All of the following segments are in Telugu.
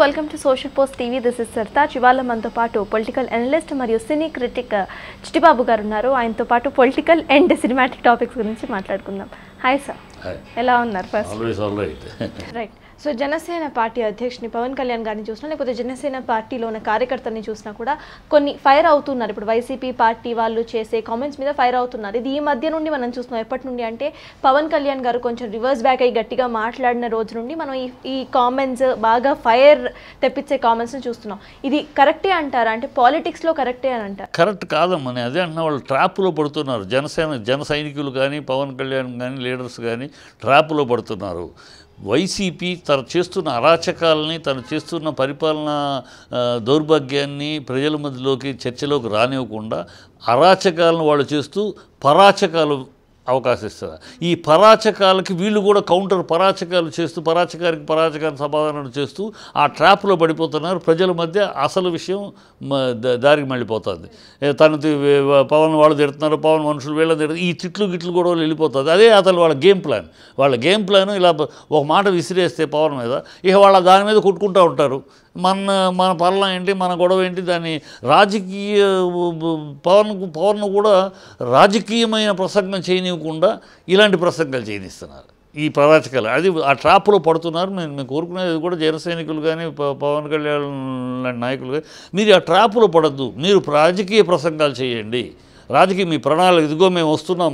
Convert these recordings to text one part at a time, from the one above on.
Welcome to social post TV this is Sartaj ఇవాళ మనతో పాటు పొలిటికల్ అనలిస్ట్ మరియు సినీ క్రిటిక్ చిట్టిబాబు గారు ఉన్నారు ఆయనతో పాటు పొలిటికల్ అండ్ సినిమాటిక్ టాపిక్స్ గురించి మాట్లాడుకుందాం హాయ్ సార్ ఎలా ఉన్నారు first always all right right so Janasena party అధ్యక్షుని పవన్ కళ్యాణ్ గారిని చూసినా లేకపోతే జనసేన పార్టీలో ఉన్న కార్యకర్తల్ని చూసినా కూడా కొన్ని ఫైర్ అవుతున్నారు ఇప్పుడు వైసీపీ పార్టీ వాళ్ళు చేసే కామెంట్స్ మీద ఫైర్ అవుతున్నారు ఇది ఈ మధ్య నుండి మనం చూస్తున్నాం ఎప్పటి నుండి అంటే పవన్ కళ్యాణ్ గారు కొంచెం రివర్స్ బ్యాక్ అయ్యి గట్టిగా మాట్లాడిన రోజు నుండి మనం ఈ ఈ కామెంట్స్ బాగా ఫైర్ తెప్పించే కామెంట్స్ని చూస్తున్నాం ఇది కరెక్టే అంటారా అంటే పాలిటిక్స్లో కరెక్టే అని అంటారు కరెక్ట్ కాదమ్మా నేను అదే అంటున్నా వాళ్ళు ట్రాప్లో పడుతున్నారు జనసేన జన సైనికులు కానీ పవన్ కళ్యాణ్ కానీ లీడర్స్ కానీ ట్రాప్లో పడుతున్నారు వైసీపీ తను చేస్తున్న అరాచకాలని తను చేస్తున్న పరిపాలన ఆ, దౌర్భాగ్యాన్ని ప్రజల మధ్యలోకి చర్చలోకి రానివ్వకుండా అరాచకాలను వాళ్ళు చేస్తూ పరాచకాలు అవకాశం ఇస్తారు ఈ పరాచకాలకి వీళ్ళు కూడా కౌంటర్ పరాచకాలు చేస్తూ పరాచకానికి పరాచకాన్ని సమాధానం చేస్తూ ఆ ట్రాప్లో పడిపోతున్నారు ప్రజల మధ్య అసలు విషయం మ- ద- దారికి మళ్ళీపోతుంది ఏ తను తి- వే- పవన్ వాళ్ళు తిడుతున్నారు పవన్ మనుషులు వీళ్ళ తిడుతున్నారు ఈ తిట్లు గిట్లు కూడా వెళ్ళిపోతుంది అదే అసలు వాళ్ళ గేమ్ ప్లాన్ వాళ్ళ గేమ్ ప్లాన్ ఇలా బ- ఒక మాట విసిరేస్తే పవన్ మీద ఇక వాళ్ళ దాని మీద కొట్టుకుంటూ ఉంటారు మన మన పర్లం ఏంటి మన గొడవ ఏంటి దాన్ని రాజకీయ పవన్ పవన్ కూడా రాజకీయమైన ప్రసంగం చేయనివ్వకుండా ఇలాంటి ప్రసంగాలు చేయనిస్తున్నారు ఈ ప్రవాచకాలు అది ఆ ట్రాప్లో పడుతున్నారు మేము మేము కోరుకునేది కూడా జన సైనికులు కానీ ప- పవన్ కళ్యాణ్ లాంటి నాయకులు కానీ మీరు ఆ ట్రాప్లో పడద్దు మీరు రాజకీయ ప్రసంగాలు చేయండి రాజకీయ మీ ప్రణాళిక ఇదిగో మేము వస్తున్నాం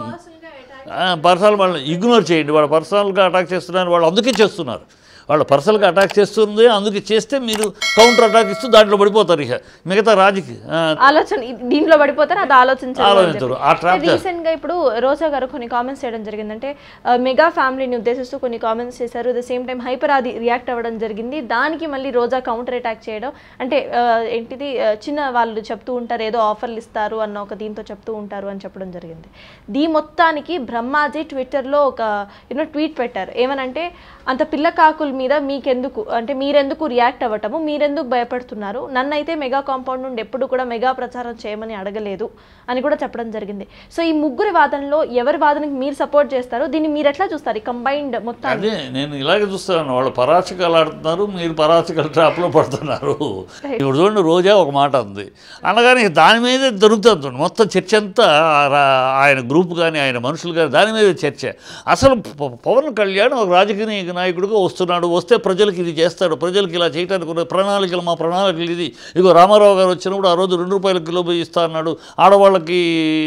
పర్సనల్ వాళ్ళని ఇగ్నోర్ చేయండి వాళ్ళు పర్సనల్గా అటాక్ చేస్తున్నారు వాళ్ళు అందుకే చేస్తున్నారు వాళ్ళు పర్సనల్గా అటాక్ చేస్తుంది అందుకే చేస్తే మీరు కౌంటర్ అటాక్ ఇస్తూ దాంట్లో పడిపోతారు ఇక మిగతా రాజకీయ ఆ, ఆలోచన ఇది- దీంట్లో పడిపోతారు అది ఆలోచించాలి ఆలోచించరు. ఆ trap చేస్తారు. రీసెంట్ గా ఇప్పుడు రోజా గారు కొన్ని కామెంట్స్ చేయడం జరిగిందంటే ఆ, మెగా ఫ్యామిలీని ఉద్దేశిస్తూ కొన్ని కామెంట్స్ చేశారు the same time hyper Aadi react అవ్వడం జరిగింది దానికి మళ్ళీ రోజా కౌంటర్ అటాక్ చేయడం అంటే ఆ, ఏంటిది ఆ, చిన్న వాళ్ళు చెప్తూ ఉంటారు ఏదో ఆఫర్లు ఇస్తారు అన్న ఒక దీంతో చెప్తూ ఉంటారు అని చెప్పడం జరిగింది దీ మొత్తానికి బ్రహ్మాజీ ట్విట్టర్లో ఒక యూనో ట్వీట్ పెట్టారు ఏమనంటే అంత పిల్ల కాకుల మీద మీకెందుకు అంటే మీరెందుకు రియాక్ట్ అవ్వటము మీరెందుకు భయపడుతున్నారు నన్నైతే మెగా కాంపౌండ్ నుండి ఎప్పుడు కూడా మెగా ప్రచారం చేయమని అడగలేదు అని కూడా చెప్పడం జరిగింది సో ఈ ముగ్గురి వాదనలో ఎవరి వాదనకి మీరు సపోర్ట్ చేస్తారు దీన్ని మీరు ఎట్లా చూస్తారు కంబైన్డ్ మొత్తాన్ని అదే నేను ఇలాగే చూస్తాను వాళ్ళు పరాచకాలు ఆడుతున్నారు మీరు పరాచకాల ట్రాప్లో పడుతున్నారు ఇప్పుడు చూడండి రోజా ఒక మాట ఉంది అనగానే దాని మీదే దొరుకుతుంది చూడండి. మొత్తం చర్చ అంతా ఆ రా- ఆయన గ్రూప్ కానీ ఆయన మనుషులు కానీ దాని మీద చర్చ అసలు ప- పవన్ కళ్యాణ్ ఒక రాజకీయ నాయకుడిగా వస్తున్నాడు వస్తే ప్రజలకు ఇది చేస్తాడు ప్రజలకు ఇలా చేయడానికి ఉన్న ప్రణాళికలు మా ప్రణాళికలు ఇది ఇగో రామారావు గారు వచ్చినప్పుడు ఆ రోజు రెండు రూపాయల కిలో బియ్యం ఇస్తా అన్నాడు ఆడవాళ్ళకి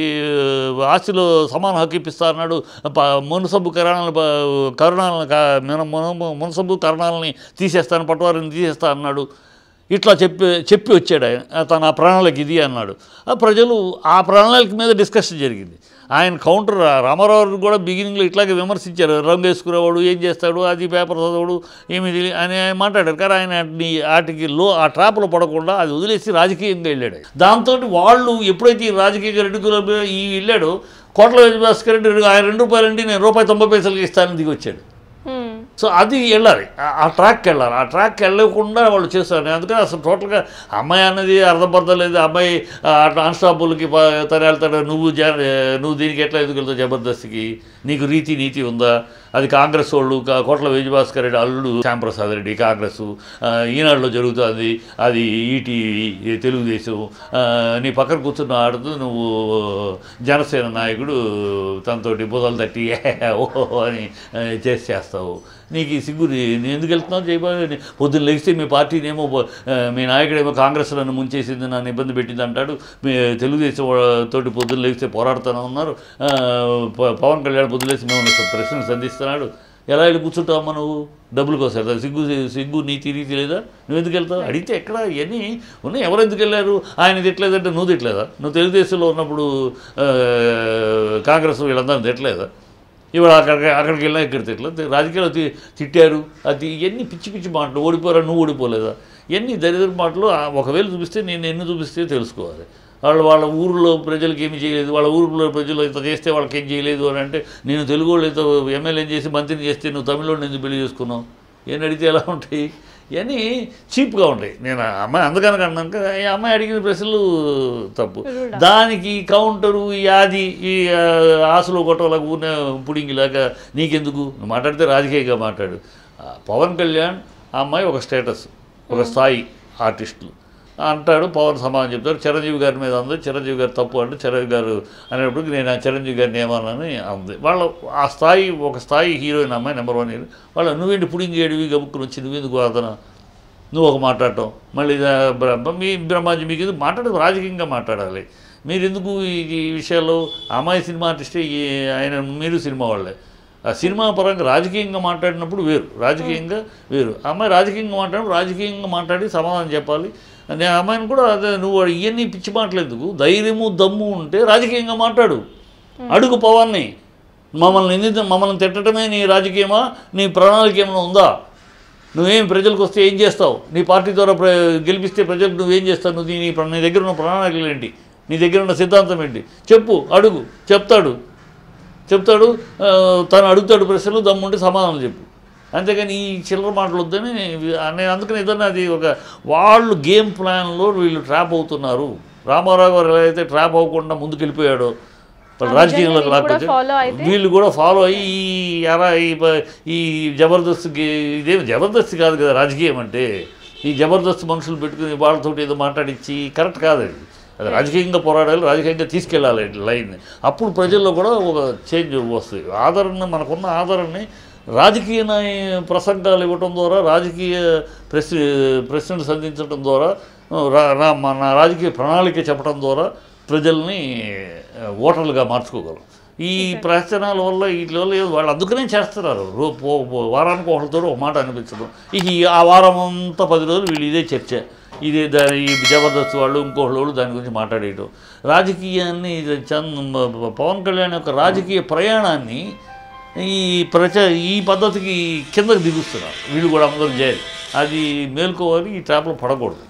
ఆ, ఆస్తిలో సమాన హక్కు ఇప్పిస్తా అన్నాడు ప- మునసబ్బు కరణాలను ప- కరుణాలను క- మన- మన- మునసబ్బు కరణాలని తీసేస్తాను పట్టువారిని తీసేస్తా అన్నాడు ఇట్లా చెప్పి చెప్పి వచ్చాడు ఆయన ఆ, తన ఆ ప్రణాళిక ఇది అన్నాడు ఆ ప్రజలు ఆ ప్రణాళిక మీద డిస్కషన్ జరిగింది ఆయన కౌంటర్ రామారావు కూడా బిగినింగ్లో ఇట్లాగే విమర్శించారు రంగు వేసుకునేవాడు ఏం చేస్తాడు అది పేపర్ చదవడు ఏమి తెలియ అని ఆయన మాట్లాడారు కానీ ఆయన నీ వాటికి లో ఆ ట్రాప్లో పడకుండా అది వదిలేసి రాజకీయంగా వెళ్ళాడు దాంతో వాళ్ళు ఎప్పుడైతే ఈ రాజకీయ రెడ్డికుల ఈ వెళ్ళాడో కోట్ల భాస్కర్ రెడ్డి ఆయన రెండు రూపాయలండి నేను రూపాయి తొంభై పైసలకి ఇస్తానని దిగి వచ్చాడు హ్మ్. సో అది వెళ్ళాలి ఆ- ఆ ట్రాక్కి వెళ్ళాలి ఆ ట్రాక్కి వెళ్ళకుండా వాళ్ళు చేస్తారు అందుకని అసలు టోటల్గా అమ్మాయి అన్నది అర్థం పర్థం లేదు అమ్మాయి కానిస్టాబుల్కి తను వెళ్తాడు నువ్వు జ నువ్వు దీనికి ఎట్లా ఎందుకు వెళ్తావు జబర్దస్త్కి నీకు రీతి నీతి ఉందా అది కాంగ్రెస్ వాళ్ళు కా- కోట్ల విజయభాస్కర్ రెడ్డి అల్లుడు శ్యాంప్రసాద్ రెడ్డి కాంగ్రెస్ ఆ, ఈనాడులో జరుగుతుంది అది ఈటీవీ తెలుగుదేశం ఆ, నీ పక్కన కూర్చున్న ఆడుతూ నువ్వు జనసేన నాయకుడు తనతోటి బుధలు తట్టి ఓహో అని ఆ, చేసి చేస్తావు నీకు ఈ సిగ్గు నీ- నేను ఎందుకు వెళ్తున్నావు జయబాబు పొద్దున్న లెగిస్తే మీ పార్టీనేమో ఆ, మీ నాయకుడేమో కాంగ్రెస్ నన్ను ముంచేసింది నన్ను ఇబ్బంది పెట్టింది అంటాడు మీ తెలుగుదేశం వా- తోటి పొద్దున్న లెగిస్తే పోరాడుతూనే ఉన్నారు ఆ, ప- పవన్ కళ్యాణ్ పొద్దులేసి మేము ప్రశ్నలు సంధిస్తున్నాడు ఎలా వెళ్ళి కూర్చుంటావమ్మా నువ్వు డబ్బుల కోసం వెళ్తావు సిగ్గు సిగ్గు నీతి రీతి లేదా నువ్వు ఎందుకు వెళ్తావు అడిగితే ఎక్కడ ఇవన్నీ ఉన్నాయి ఎవరు ఎందుకు వెళ్ళారు ఆయన తిట్టలేదంటే నువ్వు తిట్టలేదా నువ్వు తెలుగుదేశంలో ఉన్నప్పుడు ఆ, కాంగ్రెస్ వీళ్ళందరూ తిట్టలేదా ఇవాళ అక్కడికి అక్కడికి వెళ్ళినా ఇక్కడ తిట్టలేదు రాజకీయాలు తి- తిట్టారు అది ఇవన్నీ పిచ్చి పిచ్చి మాటలు ఓడిపోరా నువ్వు ఓడిపోలేదా ఇవన్నీ దరిద్ర మాటలు ఆ ఒకవేళ చూపిస్తే నేను ఎన్ని చూపిస్తే తెలుసుకోవాలి వాళ్ళు వాళ్ళ ఊరిలో ప్రజలకు ఏమి చేయలేదు వాళ్ళ ఊరిలో ప్రజలు ఇంత చేస్తే వాళ్ళకి ఏం చేయలేదు అని అంటే నేను తెలుగు వాళ్ళు ఇంత ఎమ్మెల్యే చేసి మంత్రిని చేస్తే నువ్వు తమిళోడిని ఎందుకు పెళ్లి చేసుకున్నావు ఏం అడిగితే ఎలా ఉంటాయి ఇవన్నీ చీప్గా ఉంటాయి నేను ఆ అమ్మాయి అందుకని అన్నాక ఈ అమ్మాయి అడిగిన ప్రశ్నలు తప్పు దానికి కౌంటరు ఈ ఆది ఈ ఆ, ఆశలో కొట్టలాగా ఊరిన పుడింగిలాగా నీకెందుకు నువ్వు మాట్లాడితే రాజకీయంగా మాట్లాడు ఆ, పవన్ కళ్యాణ్ ఆ అమ్మాయి ఒక స్టేటస్ ఒక స్థాయి ఆర్టిస్టులు అంటాడు పవన్ సమాధానం చెప్తారు చిరంజీవి గారి మీద ఉంది చిరంజీవి గారు తప్పు అంటే చిరంజీవి గారు అనేటప్పటికి నేను ఆ చిరంజీవి గారిని ఏమన్నానని అంది వాళ్ళ ఆ స్థాయి ఒక స్థాయి హీరోయిన్ అమ్మాయి నెంబర్ వన్ హీరో వాళ్ళ నువ్వేంటి పుడింగ్ ఏడివి గబుక్కుని వచ్చి నువ్వెందుకు వాదన నువ్వు ఒక మాట్లాడటం మళ్ళీ ఇదా బ్ర- మీ బ్రహ్మాజీ మీకు ఎందుకు మాట్లాడదు రాజకీయంగా మాట్లాడాలి మీరు ఎందుకు ఈ ఈ విషయాల్లో అమ్మాయి సినిమా ఆర్టిస్టే ఈ ఆయన మీరు సినిమా వాళ్ళే ఆ సినిమా పరంగా రాజకీయంగా మాట్లాడినప్పుడు వేరు రాజకీయంగా వేరు ఆ అమ్మాయి రాజకీయంగా మాట్లాడినప్పుడు రాజకీయంగా మాట్లాడి సమాధానం చెప్పాలి నేను ఆ అమ్మాయిని కూడా అదే నువ్వు ఇవన్నీ పిచ్చి మాటలేందుకు ధైర్యము దమ్ము ఉంటే రాజకీయంగా మాట్లాడు అడుగు పవన్ని మమ్మల్ని నిందిత మమ్మల్ని తిట్టడమే నీ రాజకీయమా నీ ప్రణాళిక ఏమైనా ఉందా నువ్వేం ప్రజలకు వస్తే ఏం చేస్తావు నీ పార్టీ ద్వారా ప్ర గెలిపిస్తే ప్రజలకు నువ్వేం చేస్తావు నువ్వు నీ ప్ర- నీ దగ్గర ఉన్న ప్రణాళికలు ఏంటి నీ దగ్గర ఉన్న సిద్ధాంతం ఏంటి చెప్పు అడుగు చెప్తాడు చెప్తాడు ఆ, తను అడుగుతాడు ప్రశ్నలు దమ్ముంటే సమాధానం చెప్పు అంతేగాని ఈ చిల్లర మాటలు వద్దని నేను అందుకని ఏదన్నా అది ఒక వాళ్ళు గేమ్ ప్లాన్లో వీళ్ళు ట్రాప్ అవుతున్నారు రామారావు గారు ఎలా అయితే ట్రాప్ అవ్వకుండా ముందుకు వెళ్ళిపోయాడో వాళ్ళు ఆ రాజకీయంలోకి విజయాన్ని కూడా లాక్కొచ్చి follow అయితే? వీళ్ళు కూడా ఫాలో అయ్యి ఈ ఎరా ఈ ప- ఈ జబర్దస్త్కి ఇదేమి జబర్దస్త్ కాదు కదా రాజకీయం అంటే ఈ జబర్దస్త్ మనుషులు పెట్టుకుని వాళ్ళతోటి ఏదో మాట్లాడించి కరెక్ట్ కాదు అది అది రాజకీయంగా పోరాడాలి రాజకీయంగా తీసుకెళ్ళాలి లైన్ అప్పుడు ప్రజల్లో కూడా ఒక చేంజ్ వస్తుంది ఆదరణ మనకున్న ఆదరణని రాజకీయ నాయ- ప్రసంగాలు ఇవ్వటం ద్వారా రాజకీయ ప్రెస్ ప్రశ్నలు సంధించడం ద్వారా రా- రా- మన రాజకీయ ప్రణాళిక చెప్పడం ద్వారా ప్రజల్ని ఆ, ఓటర్లుగా మార్చుకోగలం ఈ ప్రశ్నల వల్ల వీటి వల్ల ఏదో వాళ్ళు అందుకనే చేస్తున్నారు రో పో- పో- వారానికి ఒకరితో ఒక మాట అనిపించడం ఇక ఈ ఆ వారం అంతా పది రోజులు వీళ్ళు ఇదే చర్చ ఇదే దాని ఈ జబర్దస్త్ వాళ్ళు ఇంకోళ్ళు వాళ్ళు దాని గురించి మాట్లాడేయటం రాజకీయాన్ని ఇది చంద్ పవన్ కళ్యాణ్ యొక్క రాజకీయ ప్రయాణాన్ని ఈ ప్రచ ఈ పద్ధతికి కిందకి దిగుస్తున్నారు వీళ్ళు కూడా అందరూ చేయాలి అది మేల్కోవాలి ఈ ట్రాప్లో పడకూడదు